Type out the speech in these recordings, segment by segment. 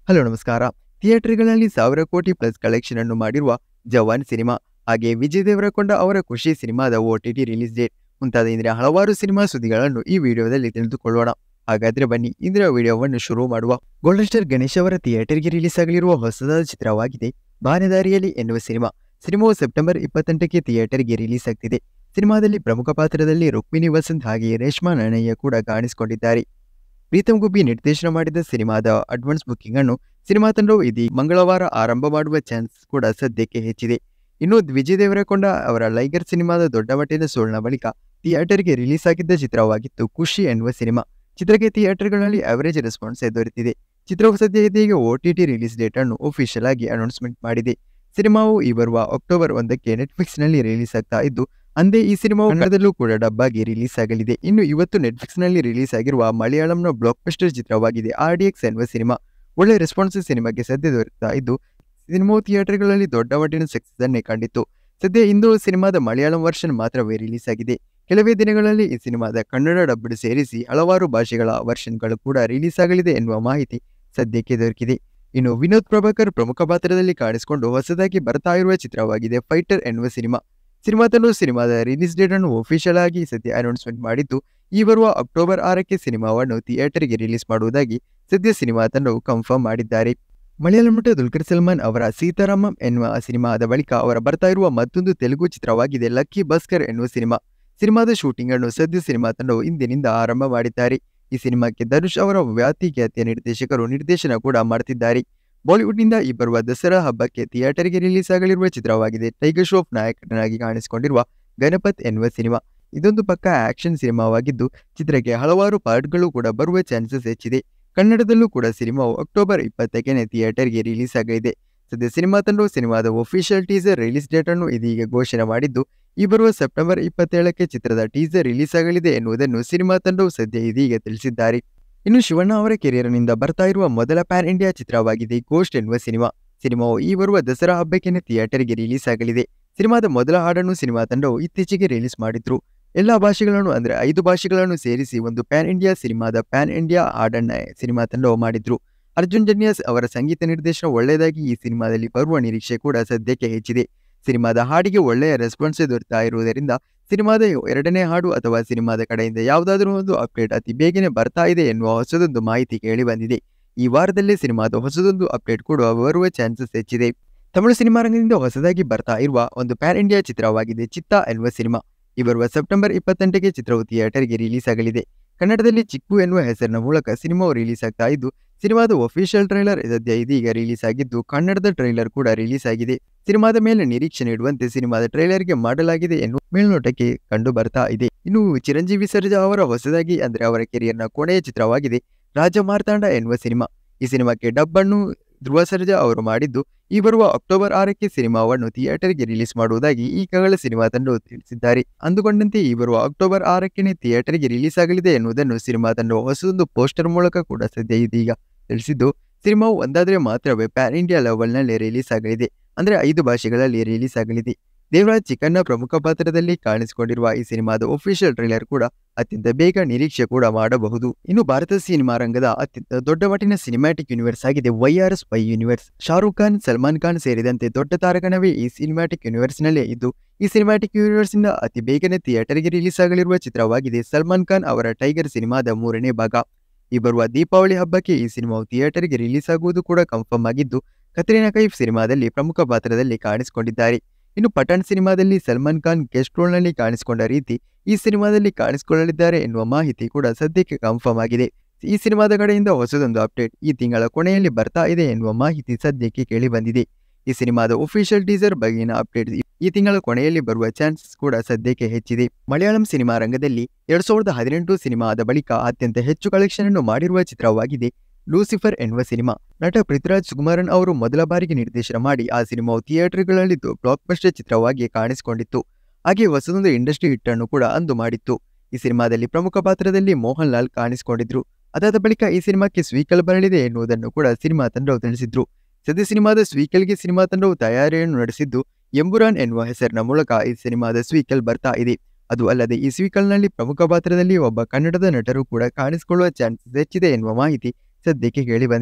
hello ನಮಸ್ಕಾರ ಥಿಯೇಟರ್ಗಳಲ್ಲಿ ಸಾವಿರ ಕೋಟಿ ಪ್ಲಸ್ ಕಲೆಕ್ಷನ್ ಅನ್ನು ಮಾಡಿರುವ ಜವಾನ್ ಸಿನಿಮಾ ಹಾಗೆ ವಿಜಯ್ ದೇವರಕೊಂಡ ಅವರ ಖುಷಿ ಸಿನಿಮಾದ O T T release date ಮುಂತಾದ ಇಂದಿನ ಹಲವಾರು ಸಿನಿಮಾ ಸುದ್ದಿಗಳನ್ನು ಈ ವಿಡಿಯೋದಲ್ಲಿ ತಿಳಿದುಕೊಳ್ಳೋಣ ಹಾಗಾದ್ರೆ ಬನ್ನಿ ಇಂದಿನ ವಿಡಿಯೋವನ್ನು ಶುರು ಮಾಡುವ ಗೋಲ್ಡನ್ ಸ್ಟಾರ್ ಗಣೇಶ್ ಅವರ ಥಿಯೇಟರ್ಗೆ ರಿಲೀಸ್ ಆಗಲಿರುವ ಹೊಸದಾದ ಚಿತ್ರವಾಗಿದೆ ಬಾನೆದಾರಿಯಲ್ಲಿ ಎನ್ನುವ ಸಿನಿಮಾ ಸಿನಿಮಾವು ಸೆಪ್ಟೆಂಬರ್ ಇಪ್ಪತ್ತೆಂಟಕ್ಕೆ ಥಿಯೇಟರ್ಗೆ ರಿಲೀಸ್ ಆಗ್ತಿದೆ ಸಿನಿಮಾದಲ್ಲಿ ಪ್ರಮುಖ ಪಾತ್ರದಲ್ಲಿ ರುಕ್ಮಿಣಿ ವಸಂತ್ ಹಾಗೆಯೇ ರೇಷ್ಮಾ ನಣಯ್ಯ ಕೂಡ ಕಾಣಿಸಿಕೊಂಡಿದ್ದಾರೆ ಪ್ರೀತಮ್ ಗುಬ್ಬಿ ನಿರ್ದೇಶನ ಮಾಡಿದ ಸಿನಿಮಾದ ಅಡ್ವಾನ್ಸ್ ಬುಕಿಂಗ್ ಅನ್ನು ಸಿನಿಮಾ ತಂಡವು ಇದೀಗ ಮಂಗಳವಾರ ಆರಂಭ ಮಾಡುವ ಚಾನ್ಸ್ ಕೂಡ ಸದ್ಯಕ್ಕೆ ಹೆಚ್ಚಿದೆ ಇನ್ನು ವಿಜಯ್ ದೇವರಕೊಂಡ ಅವರ ಲೈಗರ್ ಸಿನಿಮಾದ ದೊಡ್ಡ ಮಟ್ಟಿನ ಸೋಲ್ನ ಬಳಿಕ ಥಿಯೇಟರ್ಗೆ ರಿಲೀಸ್ ಆಗಿದ್ದ ಚಿತ್ರವಾಗಿತ್ತು ಖುಷಿ ಎನ್ನುವ ಸಿನಿಮಾ ಚಿತ್ರಕ್ಕೆ ಥಿಯೇಟರ್ಗಳಲ್ಲಿ ಅವರೇಜ್ ರೆಸ್ಪಾನ್ಸ್ ದೊರೆತಿದೆ ಚಿತ್ರವು ಸದ್ಯ ಇದೀಗ O T T release date ಅನ್ನು ಒಫಿಷಿಯಲ್ ಆಗಿ ಅನೌನ್ಸ್ಮೆಂಟ್ ಮಾಡಿದೆ ಸಿನಿಮಾವು ಈ ಬರುವ ಅಕ್ಟೋಬರ್ ಒಂದಕ್ಕೆ ನೆಟ್ಫ್ಲಿಕ್ಸ್ನಲ್ಲಿ ರಿಲೀಸ್ ಆಗ್ತಾ ಇದ್ದು ಅಂದೇ ಈ ಸಿನಿಮಾವು ಕನ್ನಡದಲ್ಲೂ ಕೂಡ ಡಬ್ ಆಗಿ ರಿಲೀಸ್ ಆಗಲಿದೆ ಇನ್ನು ಇವತ್ತು ನೆಟ್ಫ್ಲಿಕ್ಸ್ನಲ್ಲಿ ರಿಲೀಸ್ ಆಗಿರುವ ಮಲಯಾಳಂನ ಬ್ಲಾಕ್ ಬಸ್ಟರ್ ಚಿತ್ರವಾಗಿದೆ ಆರ್ ಡಿ ಎಕ್ಸ್ ಎನ್ನುವ ಸಿನಿಮಾ ಒಳ್ಳೆ ರೆಸ್ಪಾನ್ಸ್ ಸಿನಿಮಾಗೆ ಸದ್ಯ ದೊರೆತಾ ಇದ್ದು ಸಿನಿಮಾವು ಥಿಯೇಟರ್ಗಳಲ್ಲಿ ದೊಡ್ಡ ಮಟ್ಟಿನ ಸಕ್ಸಸ್ ಅನ್ನೇ ಕಂಡಿತ್ತು ಸದ್ಯ ಇಂದು ಸಿನಿಮಾದ ಮಲಯಾಳಂ ವರ್ಷನ್ ಮಾತ್ರವೇ ರಿಲೀಸ್ ಆಗಿದೆ ಕೆಲವೇ ದಿನಗಳಲ್ಲಿ ಈ ಸಿನಿಮಾದ ಕನ್ನಡ ಡಬ್ಬಡ್ ಸೇರಿಸಿ ಹಲವಾರು ಭಾಷೆಗಳ ವರ್ಷನ್ಗಳು ಕೂಡ ರಿಲೀಸ್ ಆಗಲಿದೆ ಎನ್ನುವ ಮಾಹಿತಿ ಸದ್ಯಕ್ಕೆ ದೊರಕಿದೆ ಇನ್ನು ವಿನೋದ್ ಪ್ರಭಾಕರ್ ಪ್ರಮುಖ ಪಾತ್ರದಲ್ಲಿ ಕಾಣಿಸಿಕೊಂಡು ಹೊಸದಾಗಿ ಬರ್ತಾ ಇರುವ ಚಿತ್ರವಾಗಿದೆ ಫೈಟರ್ ಎನ್ನುವ ಸಿನಿಮಾ ಸಿನಿಮಾ ತಂಡವು ಸಿನಿಮಾದ ರಿಲೀಸ್ ಡೇಟ್ ಅನ್ನು ಒಫಿಷಿಯಲ್ ಆಗಿ ಸದ್ಯ ಅನೌನ್ಸ್ಮೆಂಟ್ ಮಾಡಿದ್ದು ಈ ಬರುವ ಅಕ್ಟೋಬರ್ ಆರಕ್ಕೆ ಸಿನಿಮಾವನ್ನು ಥಿಯೇಟರ್ಗೆ ರಿಲೀಸ್ ಮಾಡುವುದಾಗಿ ಸದ್ಯ ಸಿನಿಮಾ ತಂಡವು ಕನ್ಫರ್ಮ್ ಮಾಡಿದ್ದಾರೆ ಮಲಯಾಳಂ ನಟ ದುಲ್ಕರ್ ಸಲ್ಮಾನ್ ಅವರ ಸೀತಾರಾಮಂ ಎನ್ನುವ ಸಿನಿಮಾದ ಬಳಿಕ ಅವರ ಬರ್ತಾ ಇರುವ ಮತ್ತೊಂದು ತೆಲುಗು ಚಿತ್ರವಾಗಿದೆ ಲಕ್ಕಿ ಭಾಸ್ಕರ್ ಎನ್ನುವ ಸಿನಿಮಾ ಸಿನಿಮಾದ ಶೂಟಿಂಗ್ ಅನ್ನು ಸದ್ಯ ಸಿನಿಮಾ ತಂಡವು ಇಂದಿನಿಂದ ಆರಂಭ ಮಾಡಿದ್ದಾರೆ ಈ ಸಿನಿಮಾಕ್ಕೆ ಧನುಷ್ ಅವರ ವ್ಯಾತಿ ಖ್ಯಾತಿಯ ನಿರ್ದೇಶಕರು ನಿರ್ದೇಶನ ಕೂಡ ಮಾಡುತ್ತಿದ್ದಾರೆ ಬಾಲಿವುಡ್ನಿಂದ ಈ ಬರುವ ದಸರಾ ಹಬ್ಬಕ್ಕೆ ಥಿಯೇಟರ್ಗೆ ರಿಲೀಸ್ ಆಗಲಿರುವ ಚಿತ್ರವಾಗಿದೆ ಟೈಗರ್ ಶ್ರೋಫ್ ನಾಯಕನಾಗಿ ಕಾಣಿಸಿಕೊಂಡಿರುವ ಗಣಪತ್ ಎನ್ನುವ ಸಿನಿಮಾ ಇದೊಂದು ಪಕ್ಕ ಆಕ್ಷನ್ ಸಿನಿಮಾವಾಗಿದ್ದು ಚಿತ್ರಕ್ಕೆ ಹಲವಾರು ಪಾರ್ಟ್ಗಳು ಕೂಡ ಬರುವ ಚಾನ್ಸಸ್ ಹೆಚ್ಚಿದೆ ಕನ್ನಡದಲ್ಲೂ ಕೂಡ ಸಿನಿಮಾವು ಅಕ್ಟೋಬರ್ ಇಪ್ಪತ್ತಕ್ಕೆ ಥಿಯೇಟರ್ಗೆ ರಿಲೀಸ್ ಆಗಲಿದೆ ಸದ್ಯ ಸಿನಿಮಾ ತಂಡವು ಸಿನಿಮಾದ ಒಫಿಷಿಯಲ್ ಟೀಸರ್ ರಿಲೀಸ್ ಡೇಟ್ ಅನ್ನು ಇದೀಗ ಘೋಷಣೆ ಮಾಡಿದ್ದು ಈ ಬರುವ ಸೆಪ್ಟೆಂಬರ್ ಇಪ್ಪತ್ತೇಳಕ್ಕೆ ಚಿತ್ರದ ಟೀಸರ್ ರಿಲೀಸ್ ಆಗಲಿದೆ ಎನ್ನುವುದನ್ನು ಸಿನಿಮಾ ತಂಡವು ಸದ್ಯ ಇದೀಗ ತಿಳಿಸಿದ್ದಾರೆ ಇನ್ನು ಶಿವಣ್ಣ ಅವರ ಕೆರಿಯರ್ನಿಂದ ಬರ್ತಾ ಇರುವ ಮೊದಲ ಪ್ಯಾನ್ ಇಂಡಿಯಾ ಚಿತ್ರವಾಗಿದೆ ಗೋಸ್ಟ್ ಎನ್ನುವ ಸಿನಿಮಾ ಸಿನಿಮಾವು ಈ ಬರುವ ದಸರಾ ಹಬ್ಬಕ್ಕೆ ಥಿಯೇಟರ್ಗೆ ರಿಲೀಸ್ ಆಗಲಿದೆ ಸಿನಿಮಾದ ಮೊದಲ ಹಾಡನ್ನು ಸಿನಿಮಾ ತಂಡವು ಇತ್ತೀಚೆಗೆ ರಿಲೀಸ್ ಮಾಡಿದ್ರು ಎಲ್ಲಾ ಭಾಷೆಗಳನ್ನು ಅಂದ್ರೆ ಐದು ಭಾಷೆಗಳನ್ನು ಸೇರಿಸಿ ಒಂದು ಪ್ಯಾನ್ ಇಂಡಿಯಾ ಸಿನಿಮಾದ ಪ್ಯಾನ್ ಇಂಡಿಯಾ ಹಾಡನ್ನ ಸಿನಿಮಾ ತಂಡವು ಮಾಡಿದ್ರು ಅರ್ಜುನ್ ಜನ್ಯಾಸ್ ಅವರ ಸಂಗೀತ ನಿರ್ದೇಶನ ಒಳ್ಳೆಯದಾಗಿ ಈ ಸಿನಿಮಾದಲ್ಲಿ ಬರುವ ನಿರೀಕ್ಷೆ ಕೂಡ ಸದ್ಯಕ್ಕೆ ಹೆಚ್ಚಿದೆ ಸಿನಿಮಾದ ಹಾಡಿಗೆ ಒಳ್ಳೆಯ ರೆಸ್ಪಾನ್ಸ್ ದೊರೆತಾ ಇರುವುದರಿಂದ ಸಿನಿಮಾದ ಎರಡನೇ ಹಾಡು ಅಥವಾ ಸಿನಿಮಾದ ಕಡೆಯಿಂದ ಯಾವುದಾದ್ರೂ ಒಂದು ಅಪ್ಡೇಟ್ ಅತಿ ಬೇಗನೆ ಬರ್ತಾ ಇದೆ ಎನ್ನುವ ಹೊಸದೊಂದು ಮಾಹಿತಿ ಕೇಳಿ ಬಂದಿದೆ ಈ ವಾರದಲ್ಲೇ ಸಿನಿಮಾದ ಹೊಸದೊಂದು ಅಪ್ಡೇಟ್ ಕೂಡ ಬರುವ ಚಾನ್ಸಸ್ ಹೆಚ್ಚಿದೆ ತಮಿಳು ಸಿನಿಮಾ ರಂಗದಿಂದ ಹೊಸದಾಗಿ ಬರ್ತಾ ಇರುವ ಒಂದು ಪ್ಯಾನ್ ಇಂಡಿಯಾ ಚಿತ್ರವಾಗಿದೆ ಚಿತ್ತ ಎನ್ನುವ ಸಿನಿಮಾ ಈ ಬರುವ ಸೆಪ್ಟೆಂಬರ್ ಇಪ್ಪತ್ತೆಂಟಕ್ಕೆ ಚಿತ್ರವು ಥಿಯೇಟರ್ಗೆ ರಿಲೀಸ್ ಆಗಲಿದೆ ಕನ್ನಡದಲ್ಲಿ ಚಿಕ್ಕು ಎನ್ನುವ ಹೆಸರಿನ ಮೂಲಕ ಸಿನಿಮಾವು ರಿಲೀಸ್ ಆಗ್ತಾ ಇದ್ದು ಸಿನಿಮಾದ ಒಫಿಷಿಯಲ್ ಟ್ರೈಲರ್ ಸದ್ಯ ಇದೀಗ ರಿಲೀಸ್ ಆಗಿದ್ದು ಕನ್ನಡದ ಟ್ರೈಲರ್ ಕೂಡ ರಿಲೀಸ್ ಆಗಿದೆ ಸಿನಿಮಾದ ಮೇಲೆ ನಿರೀಕ್ಷೆ ನೀಡುವಂತೆ ಸಿನಿಮಾದ ಟ್ರೈಲರ್ಗೆ ಮಾಡಲಾಗಿದೆ ಎನ್ನುವ ಮೇಲ್ನೋಟಕ್ಕೆ ಕಂಡು ಬರ್ತಾ ಇದೆ ಇನ್ನು ಚಿರಂಜೀವಿ ಸರ್ಜಾ ಅವರ ಹೊಸದಾಗಿ ಅಂದ್ರೆ ಅವರ ಕೆರಿಯರ್ನ ಕೊನೆಯ ಚಿತ್ರವಾಗಿದೆ ರಾಜ ಮಾರ್ತಾಂಡ ಎನ್ನುವ ಸಿನಿಮಾ ಈ ಸಿನಿಮಾಕ್ಕೆ ಡಬ್ ಅನ್ನು ಧ್ರುವ ಸರ್ಜಾ ಅವರು ಮಾಡಿದ್ದು ಈ ಬರುವ ಅಕ್ಟೋಬರ್ ಆರಕ್ಕೆ ಸಿನಿಮಾವನ್ನು ಥಿಯೇಟರ್ಗೆ ರಿಲೀಸ್ ಮಾಡುವುದಾಗಿ ಈಗಾಗಲೇ ಸಿನಿಮಾ ತಂಡವು ತಿಳಿಸಿದ್ದಾರೆ ಅಂದುಕೊಂಡಂತೆ ಈ ಬರುವ ಅಕ್ಟೋಬರ್ ಆರಕ್ಕೆ ಥಿಯೇಟರ್ಗೆ ರಿಲೀಸ್ ಆಗಲಿದೆ ಎನ್ನುವುದನ್ನು ಸಿನಿಮಾ ತಂಡವು ಹೊಸದೊಂದು ಪೋಸ್ಟರ್ ಮೂಲಕ ಕೂಡ ಸದ್ಯ ಇದೀಗ ತಿಳಿಸಿದ್ದು ಸಿನಿಮಾವು ಒಂದಾದರೆ ಮಾತ್ರವೇ ಪ್ಯಾನ್ ಇಂಡಿಯಾ ಲೆವೆಲ್ನಲ್ಲಿ ರಿಲೀಸ್ ಆಗಲಿದೆ ಅಂದ್ರೆ ಐದು ಭಾಷೆಗಳಲ್ಲಿ ರಿಲೀಸ್ ಆಗಲಿದೆ ದೇವರಾಜ್ ಚಿಕ್ಕಣ್ಣ ಪ್ರಮುಖ ಪಾತ್ರದಲ್ಲಿ ಕಾಣಿಸಿಕೊಂಡಿರುವ ಈ ಸಿನಿಮಾದ ಒಫಿಷಿಯಲ್ ಟ್ರೈಲರ್ ಕೂಡ ಅತ್ಯಂತ ಬೇಗ ನಿರೀಕ್ಷೆ ಕೂಡ ಮಾಡಬಹುದು ಇನ್ನು ಭಾರತ ಸಿನಿಮಾ ರಂಗದ ಅತ್ಯಂತ ದೊಡ್ಡ ಮಟ್ಟಿನ ಸಿನಿಮ್ಯಾಟಿಕ್ ಯೂನಿವರ್ಸ್ ಆಗಿದೆ YRS Y universe Shahrukh Khan Salman Khan ಸೇರಿದಂತೆ ದೊಡ್ಡ ತಾರಕಣವೇ ಈ ಸಿನಿಮ್ಯಾಟಿಕ್ ಯೂನಿವರ್ಸ್ನಲ್ಲೇ ಇದ್ದು ಈ ಸಿನಿಮ್ಯಾಟಿಕ್ ಯೂನಿವರ್ಸ್ ಇಂದ ಅತಿ ಬೇಗನೆ ಥಿಯೇಟರ್ಗೆ ರಿಲೀಸ್ ಆಗಲಿರುವ ಚಿತ್ರವಾಗಿದೆ ಸಲ್ಮಾನ್ ಖಾನ್ ಅವರ ಟೈಗರ್ ಸಿನಿಮಾದ ಮೂರನೇ ಭಾಗ ಈ ಬರುವ ದೀಪಾವಳಿ ಹಬ್ಬಕ್ಕೆ ಈ ಸಿನಿಮಾವು ಥಿಯೇಟರ್ಗೆ ರಿಲೀಸ್ ಆಗುವುದು ಕೂಡ ಕನ್ಫರ್ಮ್ ಆಗಿದ್ದು ಕತ್ರಿನಾ ಕೈಫ್ ಸಿನಿಮಾದಲ್ಲಿ ಪ್ರಮುಖ ಪಾತ್ರದಲ್ಲಿ ಕಾಣಿಸಿಕೊಂಡಿದ್ದಾರೆ ಇನ್ನು ಪಠಾಣ್ ಸಿನಿಮಾದಲ್ಲಿ ಸಲ್ಮಾನ್ ಖಾನ್ ಗೆಸ್ಟ್ ರೋಲ್ನಲ್ಲಿ ಕಾಣಿಸಿಕೊಂಡ ರೀತಿ ಈ ಸಿನಿಮಾದಲ್ಲಿ ಕಾಣಿಸಿಕೊಳ್ಳಲಿದ್ದಾರೆ ಎನ್ನುವ ಮಾಹಿತಿ ಕೂಡ ಸದ್ಯಕ್ಕೆ ಕನ್ಫರ್ಮ್ ಆಗಿದೆ ಈ ಸಿನಿಮಾದ ಕಡೆಯಿಂದ ಹೊಸದೊಂದು ಅಪ್ಡೇಟ್ ಈ ತಿಂಗಳ ಕೊನೆಯಲ್ಲಿ ಬರ್ತಾ ಇದೆ ಎನ್ನುವ ಮಾಹಿತಿ ಸದ್ಯಕ್ಕೆ ಕೇಳಿ ಬಂದಿದೆ ಈ ಸಿನಿಮಾದ ಒಫಿಷಿಯಲ್ ಟೀಸರ್ ಬಗೆಗಿನ ಅಪ್ಡೇಟ್ ಈ ತಿಂಗಳ ಕೊನೆಯಲ್ಲಿ ಬರುವ ಚಾನ್ಸಸ್ ಕೂಡ ಸದ್ಯಕ್ಕೆ ಹೆಚ್ಚಿದೆ ಮಲಯಾಳಂ ಸಿನಿಮಾ ರಂಗದಲ್ಲಿ ಎರಡ್ ಸಾವಿರದ ಹದಿನೆಂಟು ಸಿನಿಮಾದ ಬಳಿಕ ಅತ್ಯಂತ ಹೆಚ್ಚು ಕಲೆಕ್ಷನ್ ಅನ್ನು ಮಾಡಿರುವ ಚಿತ್ರವಾಗಿದೆ ಲೂಸಿಫರ್ ಎನ್ನುವ ಸಿನಿಮಾ ನಟ ಪೃಥ್ವಿರಾಜ್ ಸುಕುಮಾರನ್ ಅವರು ಮೊದಲ ಬಾರಿಗೆ ನಿರ್ದೇಶನ ಮಾಡಿ ಆ ಸಿನಿಮಾವು ಥಿಯೇಟರ್ಗಳಲ್ಲಿದ್ದು ಬ್ಲಾಕ್ ಬಸ್ಟರ್ ಚಿತ್ರವಾಗಿ ಕಾಣಿಸಿಕೊಂಡಿತ್ತು ಹಾಗೆ ಹೊಸದೊಂದು ಇಂಡಸ್ಟ್ರಿ ಹಿಟ್ ಅನ್ನು ಕೂಡ ಅಂದು ಮಾಡಿತ್ತು ಈ ಸಿನಿಮಾದಲ್ಲಿ ಪ್ರಮುಖ ಪಾತ್ರದಲ್ಲಿ ಮೋಹನ್ ಲಾಲ್ ಕಾಣಿಸಿಕೊಂಡಿದ್ರು ಅದಾದ ಬಳಿಕ ಈ ಸಿನಿಮಾಕ್ಕೆ ಸ್ವೀಕಲ್ ಬರಲಿದೆ ಎನ್ನುವುದನ್ನು ಕೂಡ ಸಿನಿಮಾ ತಂಡವು ತಿಳಿಸಿದ್ರು ಸದ್ಯ ಸಿನಿಮಾದ ಸ್ವೀಕಲ್ಗೆ ಸಿನಿಮಾ ತಂಡವು ತಯಾರಿಯನ್ನು ನಡೆಸಿದ್ದು ಎಂಬುರಾನ್ ಎನ್ನುವ ಹೆಸರಿನ ಮೂಲಕ ಈ ಸಿನಿಮಾದ ಸ್ವೀಕಲ್ ಬರ್ತಾ ಇದೆ ಅದು ಅಲ್ಲದೆ ಈ ಸ್ವೀಕಲ್ನಲ್ಲಿ ಪ್ರಮುಖ ಪಾತ್ರದಲ್ಲಿ ಒಬ್ಬ ಕನ್ನಡದ ನಟರು ಕೂಡ ಕಾಣಿಸಿಕೊಳ್ಳುವ ಚಾನ್ಸಸ್ ಹೆಚ್ಚಿದೆ ಎನ್ನುವ ಮಾಹಿತಿ ಸದ್ಯಕ್ಕೆ ಕೇಳಿ ಬಂದಿದೆ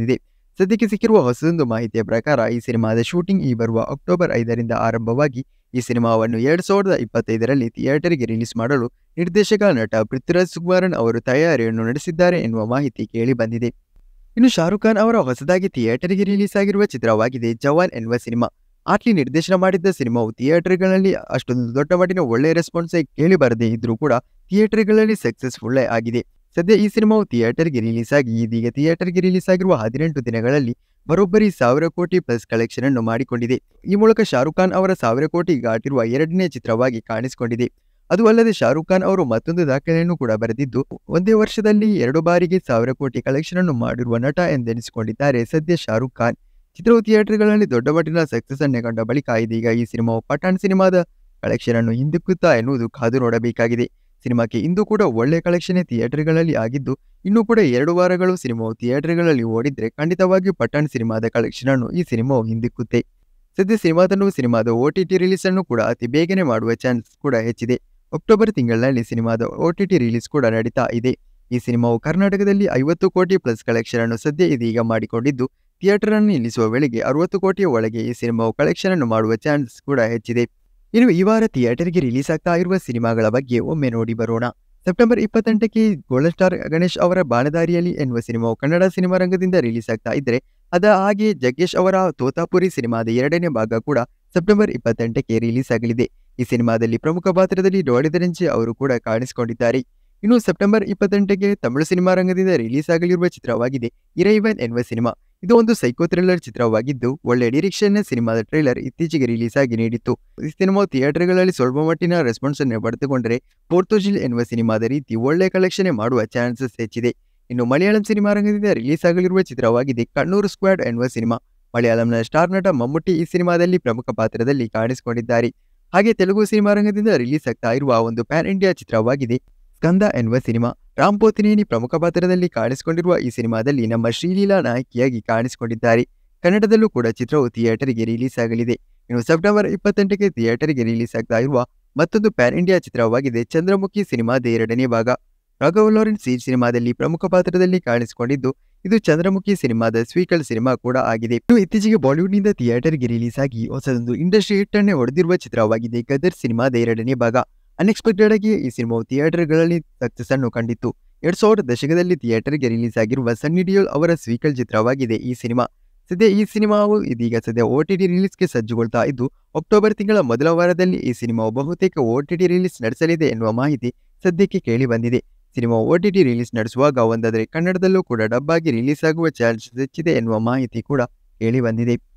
ಸದ್ಯಕ್ಕೆ ಸಿಕ್ಕಿರುವ ಹೊಸದೊಂದು ಮಾಹಿತಿಯ ಪ್ರಕಾರ ಈ ಸಿನಿಮಾದ ಶೂಟಿಂಗ್ ಈ ಬರುವ ಅಕ್ಟೋಬರ್ ಐದರಿಂದ ಆರಂಭವಾಗಿ ಈ ಸಿನಿಮಾವನ್ನು ಎರಡ್ ಸಾವಿರದ ಇಪ್ಪತ್ತೈದರಲ್ಲಿ ಥಿಯೇಟರ್ಗೆ ರಿಲೀಸ್ ಮಾಡಲು ನಿರ್ದೇಶಕ ನಟ ಪೃಥ್ವಿರಾಜ್ ಸುಕುಮಾರನ್ ಅವರು ತಯಾರಿಯನ್ನು ನಡೆಸಿದ್ದಾರೆ ಎನ್ನುವ ಮಾಹಿತಿ ಕೇಳಿ ಬಂದಿದೆ ಇನ್ನು ಶಾರುಖ್ ಖಾನ್ ಅವರ ಹೊಸದಾಗಿ ಥಿಯೇಟರ್ಗೆ ರಿಲೀಸ್ ಆಗಿರುವ ಚಿತ್ರವಾಗಿದೆ ಜವಾನ್ ಎನ್ನುವ ಸಿನಿಮಾ ಆಟ್ಲಿ ನಿರ್ದೇಶನ ಮಾಡಿದ್ದ ಸಿನಿಮಾವು ಥಿಯೇಟರ್ಗಳಲ್ಲಿ ಅಷ್ಟೊಂದು ದೊಡ್ಡ ಮಟ್ಟಿನ ಒಳ್ಳೆಯ ರೆಸ್ಪಾನ್ಸ್ ಕೇಳಿ ಬರದೇ ಇದ್ರೂ ಕೂಡ ಥಿಯೇಟರ್ಗಳಲ್ಲಿ ಸಕ್ಸಸ್ಫುಲ್ ಆಗಿದೆ ಸದ್ಯ ಈ ಸಿನಿಮಾವು ಥಿಯೇಟರ್ಗೆ ರಿಲೀಸ್ ಆಗಿ ಇದೀಗ ಥಿಯೇಟರ್ಗೆ ರಿಲೀಸ್ ಆಗಿರುವ ಹದಿನೆಂಟು ದಿನಗಳಲ್ಲಿ ಬರೋಬ್ಬರಿ ಸಾವಿರ ಕೋಟಿ ಪ್ಲಸ್ ಕಲೆಕ್ಷನ್ ಅನ್ನು ಮಾಡಿಕೊಂಡಿದೆ ಈ ಮೂಲಕ ಶಾರುಖ್ ಖಾನ್ ಅವರ ಸಾವಿರ ಕೋಟಿ ದಾಟಿರುವ ಎರಡನೇ ಚಿತ್ರವಾಗಿ ಕಾಣಿಸಿಕೊಂಡಿದೆ ಅದು ಅಲ್ಲದೆ ಶಾರುಖ್ ಖಾನ್ ಅವರು ಮತ್ತೊಂದು ದಾಖಲೆಯನ್ನು ಕೂಡ ಬರೆದಿದ್ದು ಒಂದೇ ವರ್ಷದಲ್ಲಿ ಎರಡು ಬಾರಿಗೆ ಸಾವಿರ ಕೋಟಿ ಕಲೆಕ್ಷನ್ ಅನ್ನು ಮಾಡಿರುವ ನಟ ಎಂದೆನಿಸಿಕೊಂಡಿದ್ದಾರೆ ಸದ್ಯ ಶಾರುಖ್ ಖಾನ್ ಚಿತ್ರವು ಥಿಯೇಟರ್ಗಳಲ್ಲಿ ದೊಡ್ಡ ಮಟ್ಟಿನ ಸಕ್ಸಸ್ ಅನ್ನೇ ಕಂಡ ಬಳಿಕ ಇದೀಗ ಈ ಸಿನಿಮಾವು ಪಠಾಣ್ ಸಿನಿಮಾದ ಕಲೆಕ್ಷನ್ ಅನ್ನು ಹಿಂದಿಕ್ಕುತ್ತಾ ಎನ್ನುವುದು ಕಾದು ನೋಡಬೇಕಾಗಿದೆ ಸಿನಿಮಾಕ್ಕೆ ಇಂದು ಕೂಡ ಒಳ್ಳೆ ಕಲೆಕ್ಷನ್ ಥಿಯೇಟರ್ಗಳಲ್ಲಿ ಆಗಿದ್ದು ಇನ್ನೂ ಕೂಡ ಎರಡು ವಾರಗಳು ಸಿನಿಮಾವು ಥಿಯೇಟರ್ಗಳಲ್ಲಿ ಓಡಿದ್ರೆ ಖಂಡಿತವಾಗಿಯೂ ಪಠಾಣ್ ಸಿನಿಮಾದ ಕಲೆಕ್ಷನ್ ಅನ್ನು ಈ ಸಿನಿಮಾವು ಹಿಂದಿಕ್ಕುತ್ತೆ ಸದ್ಯ ಸಿನಿಮಾದನ್ನು ಸಿನಿಮಾದ ಒ ಟಿ ಟಿ ರಿಲೀಸ್ ಅನ್ನು ಕೂಡ ಅತಿ ಬೇಗನೆ ಮಾಡುವ ಚಾನ್ಸ್ ಕೂಡ ಹೆಚ್ಚಿದೆ ಅಕ್ಟೋಬರ್ ತಿಂಗಳಿನಲ್ಲಿ ಸಿನಿಮಾದ ಒ ಟಿ ಟಿ ರಿಲೀಸ್ ಕೂಡ ನಡೀತಾ ಇದೆ ಈ ಸಿನಿಮಾವು ಕರ್ನಾಟಕದಲ್ಲಿ ಐವತ್ತು ಕೋಟಿ ಪ್ಲಸ್ ಕಲೆಕ್ಷನ್ ಅನ್ನು ಸದ್ಯ ಇದೀಗ ಮಾಡಿಕೊಂಡಿದ್ದು ಥಿಯೇಟರ್ ಅನ್ನು ನಿಲ್ಲಿಸುವ ವೇಳೆಗೆ ಅರವತ್ತು ಕೋಟಿಯ ಒಳಗೆ ಈ ಸಿನಿಮಾವು ಕಲೆಕ್ಷನ್ ಅನ್ನು ಮಾಡುವ ಚಾನ್ಸ್ ಕೂಡ ಹೆಚ್ಚಿದೆ ಇನ್ನು ಈ ವಾರ ಥಿಯೇಟರ್ಗೆ ರಿಲೀಸ್ ಆಗ್ತಾ ಇರುವ ಸಿನಿಮಾಗಳ ಬಗ್ಗೆ ಒಮ್ಮೆ ನೋಡಿ ಬರೋಣ ಸೆಪ್ಟೆಂಬರ್ ಇಪ್ಪತ್ತೆಂಟಕ್ಕೆ ಗೋಲ್ಡನ್ ಸ್ಟಾರ್ ಗಣೇಶ್ ಅವರ ಬಾಣದಾರಿಯಲ್ಲಿ ಎನ್ನುವ ಸಿನಿಮಾವು ಕನ್ನಡ ಸಿನಿಮಾ ರಂಗದಿಂದ ರಿಲೀಸ್ ಆಗ್ತಾ ಇದ್ರೆ ಅದ ಹಾಗೆ ಜಗ್ಗೇಶ್ ಅವರ ತೋತಾಪುರಿ ಸಿನಿಮಾದ ಎರಡನೇ ಭಾಗ ಕೂಡ ಸೆಪ್ಟೆಂಬರ್ ಇಪ್ಪತ್ತೆಂಟಕ್ಕೆ ರಿಲೀಸ್ ಆಗಲಿದೆ ಈ ಸಿನಿಮಾದಲ್ಲಿ ಪ್ರಮುಖ ಪಾತ್ರದಲ್ಲಿ ಡೋಳಿದರಂಜೆ ಅವರು ಕೂಡ ಕಾಣಿಸಿಕೊಂಡಿದ್ದಾರೆ ಇನ್ನು ಸೆಪ್ಟೆಂಬರ್ ಇಪ್ಪತ್ತೆಂಟಕ್ಕೆ ತಮಿಳು ಸಿನಿಮಾ ರಂಗದಿಂದ ರಿಲೀಸ್ ಆಗಲಿರುವ ಚಿತ್ರವಾಗಿದೆ ಇರೈವನ್ ಎನ್ನುವ ಸಿನಿಮಾ ಇದು ಒಂದು ಸೈಕೋ ಥ್ರಿಲ್ಲರ್ ಚಿತ್ರವಾಗಿದ್ದು ಒಳ್ಳೆ ಡಿರೆಕ್ಷನ್ ಸಿನಿಮಾದ ಟ್ರೈಲರ್ ಇತ್ತೀಚೆಗೆ ರಿಲೀಸ್ ಆಗಿ ನೀಡಿತ್ತು ಈ ಸಿನಿಮಾವು ಥಿಯೇಟರ್ಗಳಲ್ಲಿ ಸ್ವಲ್ಪ ಮಟ್ಟಿನ ರೆಸ್ಪಾನ್ಸ್ ಅನ್ನು ಪಡೆದುಕೊಂಡರೆ ಪೋರ್ತೋಜಿಲ್ ಎನ್ನುವ ಸಿನಿಮಾದ ರೀತಿ ಒಳ್ಳೆ ಕಲೆಕ್ಷನ್ ಮಾಡುವ ಚಾನ್ಸಸ್ ಹೆಚ್ಚಿದೆ ಇನ್ನು ಮಲಯಾಳಂ ಸಿನಿಮಾ ರಂಗದಿಂದ ರಿಲೀಸ್ ಆಗಲಿರುವ ಚಿತ್ರವಾಗಿದೆ ಕಣ್ಣೂರು ಸ್ಕ್ವಾಡ್ ಎನ್ನುವ ಸಿನಿಮಾ ಮಲಯಾಳಂನ ಸ್ಟಾರ್ ನಟ ಮಮ್ಮುಟ್ಟಿ ಈ ಸಿನಿಮಾದಲ್ಲಿ ಪ್ರಮುಖ ಪಾತ್ರದಲ್ಲಿ ಕಾಣಿಸಿಕೊಂಡಿದ್ದಾರೆ ಹಾಗೆ ತೆಲುಗು ಸಿನಿಮಾ ರಂಗದಿಂದ ರಿಲೀಸ್ ಆಗ್ತಾ ಇರುವ ಒಂದು ಪ್ಯಾನ್ ಇಂಡಿಯಾ ಚಿತ್ರವಾಗಿದೆ ಸ್ಕಂದ ಎನ್ನುವ ಸಿನಿಮಾ ರಾಮ್ ಪೋತಿನೇನಿ ಪ್ರಮುಖ ಪಾತ್ರದಲ್ಲಿ ಕಾಣಿಸಿಕೊಂಡಿರುವ ಈ ಸಿನಿಮಾದಲ್ಲಿ ನಮ್ಮ ಶ್ರೀಲೀಲಾ ನಾಯಕಿಯಾಗಿ ಕಾಣಿಸಿಕೊಂಡಿದ್ದಾರೆ ಕನ್ನಡದಲ್ಲೂ ಕೂಡ ಚಿತ್ರವು ಥಿಯೇಟರ್ಗೆ ರಿಲೀಸ್ ಆಗಲಿದೆ ಇನ್ನು ಸೆಪ್ಟೆಂಬರ್ ಇಪ್ಪತ್ತೆಂಟಕ್ಕೆ ಥಿಯೇಟರ್ಗೆ ರಿಲೀಸ್ ಆಗ್ತಾ ಇರುವ ಮತ್ತೊಂದು ಪ್ಯಾನ್ ಇಂಡಿಯಾ ಚಿತ್ರವಾಗಿದೆ ಚಂದ್ರಮುಖಿ ಸಿನಿಮಾದ ಎರಡನೇ ಭಾಗ ರಾಘವ್ ಲಾರೆನ್ಸ್ ಈ ಸಿನಿಮಾದಲ್ಲಿ ಪ್ರಮುಖ ಪಾತ್ರದಲ್ಲಿ ಕಾಣಿಸಿಕೊಂಡಿದ್ದು ಇದು ಚಂದ್ರಮುಖಿ ಸಿನಿಮಾದ ಸ್ವೀಕಲ್ ಸಿನಿಮಾ ಕೂಡ ಆಗಿದೆ ಇನ್ನು ಇತ್ತೀಚೆಗೆ ಬಾಲಿವುಡ್ನಿಂದ ಥಿಯೇಟರ್ಗೆ ರಿಲೀಸ್ ಆಗಿ ಹೊಸದೊಂದು ಇಂಡಸ್ಟ್ರಿ ಹಿಟ್ ಅನ್ನೇ ಹೊಡೆದಿರುವ ಚಿತ್ರವಾಗಿದೆ ಗದರ್ ಸಿನಿಮಾದ ಎರಡನೇ ಭಾಗ ಅನ್ಎಕ್ಸ್ಪೆಕ್ಟೆಡ್ ಆಗಿ ಈ ಸಿನಿಮಾವು ಥಿಯೇಟರ್ಗಳಲ್ಲಿ ಸಕ್ಸಸ್ ಅನ್ನು ಕಂಡಿತ್ತು ಎರಡ್ ಸಾವಿರದ ದಶಕದಲ್ಲಿ ಥಿಯೇಟರ್ಗೆ ರಿಲೀಸ್ ಆಗಿರುವ ಸನ್ನಿ ಡಿಯೋಲ್ ಅವರ ಸ್ವೀಕಲ್ ಚಿತ್ರವಾಗಿದೆ ಈ ಸಿನಿಮಾ ಸದ್ಯ ಈ ಸಿನಿಮಾವು ಇದೀಗ ಸದ್ಯ ಒ ಟಿ ಟಿ ರಿಲೀಸ್ಗೆ ಸಜ್ಜುಗೊಳ್ತಾ ಇದ್ದು ಅಕ್ಟೋಬರ್ ತಿಂಗಳ ಮೊದಲ ವಾರದಲ್ಲಿ ಈ ಸಿನಿಮಾವು ಬಹುತೇಕ ಒ ಟಿ ಟಿ ರಿಲೀಸ್ ನಡೆಸಲಿದೆ ಎನ್ನುವ ಮಾಹಿತಿ ಸದ್ಯಕ್ಕೆ ಕೇಳಿ ಬಂದಿದೆ cinema O T T release ನಡೆಸುವಾಗ ಒಂದಾದರೆ ಕನ್ನಡದಲ್ಲೂ ಕೂಡ ಡಬ್ಬಾಗಿ ರಿಲೀಸ್ ಆಗುವ ಚಾನ್ಸಸ್ ಹೆಚ್ಚಿದೆ ಎನ್ನುವ ಮಾಹಿತಿ ಕೂಡ ಕೇಳಿ ಬಂದಿದೆ